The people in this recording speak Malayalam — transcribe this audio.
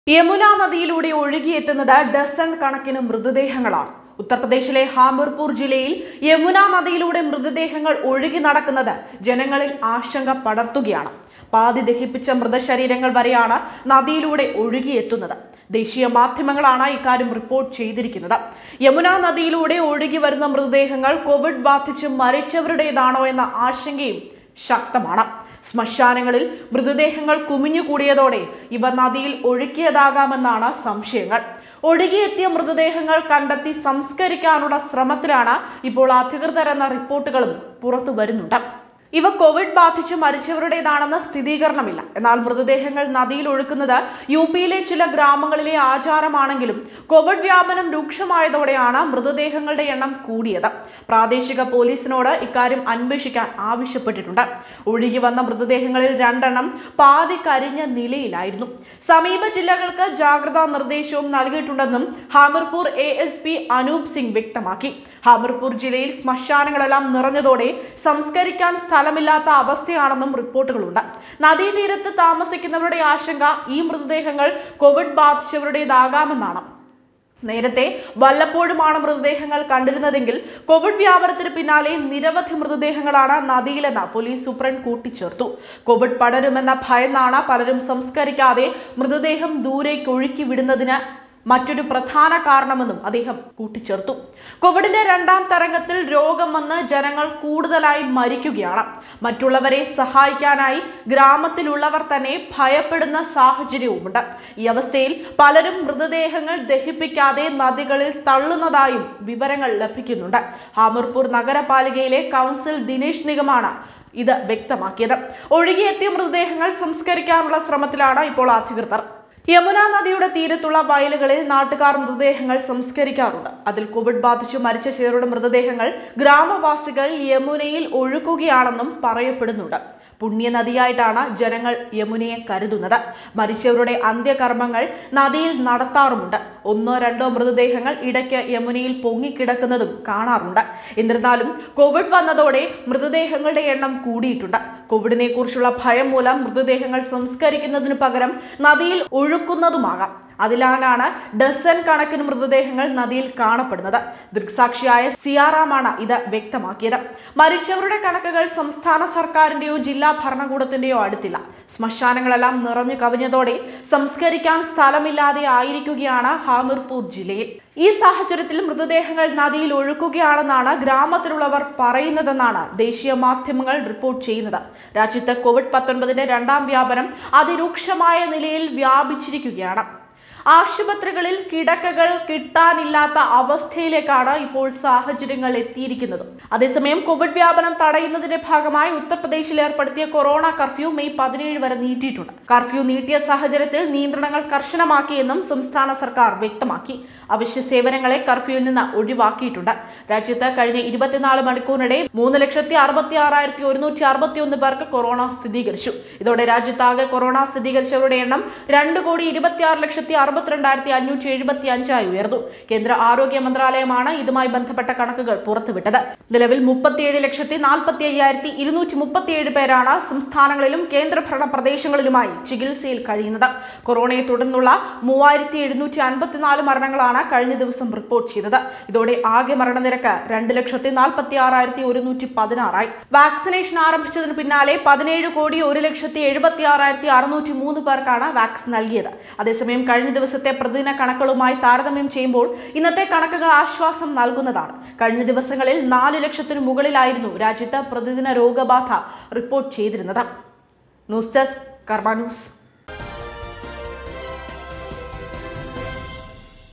യമുന നദിയിലൂടെ ഒഴുകിയെത്തുന്നത് ഡസൺ കണക്കിന് മൃതദേഹങ്ങളാണ് ഉത്തർപ്രദേശിലെ ഹാമിർപൂർ ജില്ലയിൽ യമുന നദിയിലൂടെ മൃതദേഹങ്ങൾ ഒഴുകി നടക്കുന്നത് ജനങ്ങളിൽ ആശങ്ക പടർത്തുകയാണ് പാതി ദഹിപ്പിച്ച മൃതശരീരങ്ങൾ വരെയാണ് നദിയിലൂടെ ഒഴുകിയെത്തുന്നത് ദേശീയ മാധ്യമങ്ങളാണ് ഇക്കാര്യം റിപ്പോർട്ട് ചെയ്തിരിക്കുന്നത് യമുന നദിയിലൂടെ ഒഴുകി വരുന്ന മൃതദേഹങ്ങൾ കോവിഡ് ബാധിച്ച് മരിച്ചവരുടേതാണോ എന്ന ആശങ്കയും ശക്തമാണ് ശ്മശാനങ്ങളിൽ മൃതദേഹങ്ങൾ കുമിഞ്ഞുകൂടിയതോടെ ഇവ നദിയിൽ ഒഴുക്കിയതാകാമെന്നാണ് സംശയങ്ങൾ ഒഴുകിയെത്തിയ മൃതദേഹങ്ങൾ കണ്ടെത്തി സംസ്കരിക്കാനുള്ള ശ്രമത്തിലാണ് ഇപ്പോൾ അധികൃതർ എന്ന റിപ്പോർട്ടുകളും പുറത്തു വരുന്നുണ്ട് ഇവ കോവിഡ് ബാധിച്ച് മരിച്ചവരുടേതാണെന്ന സ്ഥിരീകരണമില്ല എന്നാൽ മൃതദേഹങ്ങൾ നദിയിൽ ഒഴുക്കുന്നത് യു പിയിലെ ചില ഗ്രാമങ്ങളിലെ ആചാരമാണെങ്കിലും കോവിഡ് വ്യാപനം രൂക്ഷമായതോടെയാണ് മൃതദേഹങ്ങളുടെ എണ്ണം കൂടിയത് പ്രാദേശിക പോലീസിനോട് ഇക്കാര്യം അന്വേഷിക്കാൻ ആവശ്യപ്പെട്ടിട്ടുണ്ട് ഒഴുകി വന്ന മൃതദേഹങ്ങളിൽ രണ്ടെണ്ണം പാതി കരിഞ്ഞ നിലയിലായിരുന്നു സമീപ ജില്ലകൾക്ക് ജാഗ്രതാ നിർദ്ദേശവും നൽകിയിട്ടുണ്ടെന്നും Hamirpur A S P Anoop Singh വ്യക്തമാക്കി ഹാമിർപൂർ ജില്ലയിൽ ശ്മശാനങ്ങളെല്ലാം നിറഞ്ഞതോടെ സംസ്കരിക്കാൻ സ്ഥലമില്ലാത്ത അവസ്ഥയാണെന്നും റിപ്പോർട്ടുകളുണ്ട് നദീതീരത്ത് താമസിക്കുന്നവരുടെ ആശങ്ക ഈ മൃതദേഹങ്ങൾ കോവിഡ് ബാധിച്ചവരുടേതാകാമെന്നാണ് നേരത്തെ വല്ലപ്പോഴുമാണ് മൃതദേഹങ്ങൾ കണ്ടിരുന്നതെങ്കിൽ കോവിഡ് വ്യാപനത്തിന് പിന്നാലെ നിരവധി മൃതദേഹങ്ങളാണ് നദിയിലെന്ന് പോലീസ് സൂപ്രണ്ട് കൂട്ടിച്ചേർത്തു കോവിഡ് പടരുമെന്ന ഭയന്നാണ് പലരും സംസ്കരിക്കാതെ മൃതദേഹം ദൂരേക്ക് ഒഴുക്കി വിടുന്നതിന് മറ്റൊരു പ്രധാന കാരണമെന്നും അദ്ദേഹം കൂട്ടിച്ചേർത്തു കോവിഡിന്റെ രണ്ടാം തരംഗത്തിൽ രോഗം വന്ന് ജനങ്ങൾ കൂടുതലായി മരിക്കുകയാണ് മറ്റുള്ളവരെ സഹായിക്കാനായി ഗ്രാമത്തിലുള്ളവർ തന്നെ ഭയപ്പെടുന്ന സാഹചര്യവുമുണ്ട് ഈ അവസ്ഥയിൽ പലരും മൃതദേഹങ്ങൾ ദഹിപ്പിക്കാതെ നദികളിൽ തള്ളുന്നതായും വിവരങ്ങൾ ലഭിക്കുന്നുണ്ട് ഹാമിർപൂർ നഗരപാലികയിലെ കൗൺസിൽ ദിനേശ് നിഗമാണ് ഇത് വ്യക്തമാക്കിയത് ഒഴുകിയെത്തിയ മൃതദേഹങ്ങൾ സംസ്കരിക്കാനുള്ള ശ്രമത്തിലാണ് ഇപ്പോൾ അധികൃതർ യമുന നദിയുടെ തീരത്തുള്ള വയലുകളിൽ നാട്ടുകാർ മൃതദേഹങ്ങൾ സംസ്കരിക്കാറുണ്ട് അതിൽ കോവിഡ് ബാധിച്ചു മരിച്ച ചിലരുടെ മൃതദേഹങ്ങൾ ഗ്രാമവാസികൾ യമുനയിൽ ഒഴുക്കുകയാണെന്നും പറയപ്പെടുന്നുണ്ട് പുണ്യനദിയായിട്ടാണ് ജനങ്ങൾ യമുനയെ കരുതുന്നത് മരിച്ചവരുടെ അന്ത്യകർമ്മങ്ങൾ നദിയിൽ നടത്താറുമുണ്ട് ഒന്നോ രണ്ടോ മൃതദേഹങ്ങൾ ഇടയ്ക്ക് യമുനയിൽ പൊങ്ങിക്കിടക്കുന്നതും കാണാറുണ്ട് എന്നിരുന്നാലും കോവിഡ് വന്നതോടെ മൃതദേഹങ്ങളുടെ എണ്ണം കൂടിയിട്ടുണ്ട് കോവിഡിനെ കുറിച്ചുള്ള ഭയം മൂലം മൃതദേഹങ്ങൾ സംസ്കരിക്കുന്നതിനു പകരം നദിയിൽ ഒഴുക്കുന്നതുമാകാം അതിലാണ് ഡസൻ കണക്കിന് മൃതദേഹങ്ങൾ നദിയിൽ കാണപ്പെടുന്നത് ദൃക്സാക്ഷിയായ സിയാറാമാണ് ഇത് വ്യക്തമാക്കിയത് മരിച്ചവരുടെ കണക്കുകൾ സംസ്ഥാന സർക്കാരിന്റെയോ ജില്ലാ ഭരണകൂടത്തിന്റെയോ അടുത്തില്ല ശ്മശാനങ്ങളെല്ലാം നിറഞ്ഞു കവിഞ്ഞതോടെ സംസ്കരിക്കാൻ സ്ഥലമില്ലാതെ ആയിരിക്കുകയാണ് ഹാമിർപൂർ ജില്ലയിൽ ഈ സാഹചര്യത്തിൽ മൃതദേഹങ്ങൾ നദിയിൽ ഒഴുക്കുകയാണെന്നാണ് ഗ്രാമത്തിലുള്ളവർ പറയുന്നതെന്നാണ് ദേശീയ മാധ്യമങ്ങൾ റിപ്പോർട്ട് ചെയ്യുന്നത് രാജ്യത്ത് കോവിഡ് പത്തൊൻപതിന്റെ രണ്ടാം വ്യാപനം അതിരൂക്ഷമായ നിലയിൽ വ്യാപിച്ചിരിക്കുകയാണ് ആശുപത്രികളിൽ കിടക്കകൾ കിട്ടാനില്ലാത്ത അവസ്ഥയിലേക്കാണ് ഇപ്പോൾ സാഹചര്യങ്ങൾ എത്തിയിരിക്കുന്നത് അതേസമയം കോവിഡ് വ്യാപനം തടയുന്നതിന്റെ ഭാഗമായി ഉത്തർപ്രദേശിൽ ഏർപ്പെടുത്തിയ കൊറോണ കർഫ്യൂ മെയ് പതിനേഴ് വരെ നീട്ടിയിട്ടുണ്ട് കർഫ്യൂ നീട്ടിയ സാഹചര്യത്തിൽ നിയന്ത്രണങ്ങൾ കർശനമാക്കിയെന്നും സംസ്ഥാന സർക്കാർ വ്യക്തമാക്കി അവശ്യ സേവനങ്ങളെ കർഫ്യൂവിൽ നിന്ന് ഒഴിവാക്കിയിട്ടുണ്ട് രാജ്യത്ത് കഴിഞ്ഞ ഇരുപത്തിനാല് മണിക്കൂറിനിടെ മൂന്ന് ലക്ഷത്തി അറുപത്തി ആറായിരത്തി ഒരുന്നൂറ്റി അറുപത്തി ഒന്ന് പേർക്ക് കൊറോണ സ്ഥിരീകരിച്ചു ഇതോടെ രാജ്യത്താകെ കൊറോണ സ്ഥിരീകരിച്ചവരുടെ എണ്ണം രണ്ട് കോടി ഇരുപത്തിയാറ് ലക്ഷത്തി അറുപത്തിരണ്ടായിരത്തി അഞ്ഞൂറ്റി എഴുപത്തി അഞ്ചായി ഉയർന്നു കേന്ദ്ര ആരോഗ്യ മന്ത്രാലയമാണ് ഇതുമായി ബന്ധപ്പെട്ട കണക്കുകൾ പുറത്തുവിട്ടത് നിലവിൽ മുപ്പത്തിയേഴ് ലക്ഷത്തി നാൽപ്പത്തി അയ്യായിരത്തി ഇരുന്നൂറ്റി മുപ്പത്തിയേഴ് പേരാണ് സംസ്ഥാനങ്ങളിലും കേന്ദ്രഭരണ പ്രദേശങ്ങളിലുമായി ചികിത്സയിൽ കഴിയുന്നത് കൊറോണയെ തുടർന്നുള്ള മൂവായിരത്തി എഴുന്നൂറ്റി അൻപത്തിനാല് മരണങ്ങളാണ് കഴിഞ്ഞ ദിവസം റിപ്പോർട്ട് ചെയ്തത് ഇതോടെ ആകെ മരണനിരക്ക് രണ്ട് ലക്ഷത്തി നാൽപ്പത്തി ആറായിരത്തി ഒരുന്നൂറ്റി പതിനാറായി വാക്സിനേഷൻ ആരംഭിച്ചതിന് പിന്നാലെ പതിനേഴ് കോടി ഒരു ലക്ഷത്തി എഴുപത്തി ആറായിരത്തി അറുന്നൂറ്റി മൂന്ന് പേർക്കാണ് വാക്സിൻ നൽകിയത് അതേസമയം കഴിഞ്ഞ ദിവസത്തെ പ്രതിദിന കണക്കുകളുമായി താരതമ്യം ചെയ്യുമ്പോൾ ഇന്നത്തെ കണക്കുകൾ ആശ്വാസം നൽകുന്നതാണ് കഴിഞ്ഞ ദിവസങ്ങളിൽ നാല് ലക്ഷത്തിന് മുകളിലായിരുന്നു രാജ്യത്ത് പ്രതിദിന രോഗബാധ റിപ്പോർട്ട് ചെയ്തിരുന്നത് ന്യൂസ് ഡെസ്ക് കർമ്മ ന്യൂസ്